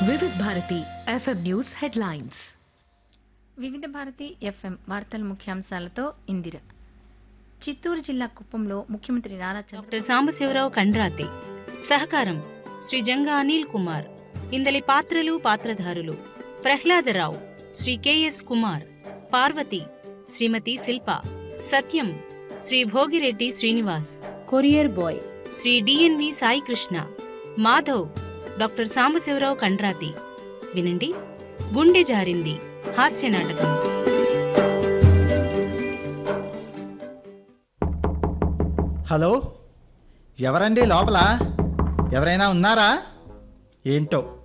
వివిధ Bharati FM news headlines వివిధ Bharati FM వార్తల ముఖ్యాంశాలతో ఇందిర చిత్తూరు జిల్లా కుప్పంలో ముఖ్యమంత్రి నారా చంద్రబాబు డాక్టర్ సాంబశివరావు కండ్రాతి సహకారం శ్రీ జంగా అనిల్ కుమార్ ఇందలి పాత్రలు పాత్రధారులు Prahladarao Shri KS Kumar Parvathi Shrimathi Shilpa Satyam Shri Bhogireddy Srinivas courier boy Shri DNV Saikrishna Madhav doctor Sambasivarao Kandrathi వినండి గుండె జారింది హాస్య నాటకం హలో ఎవరండి లోపల ఎవరైనా ఉన్నారా ఏంటో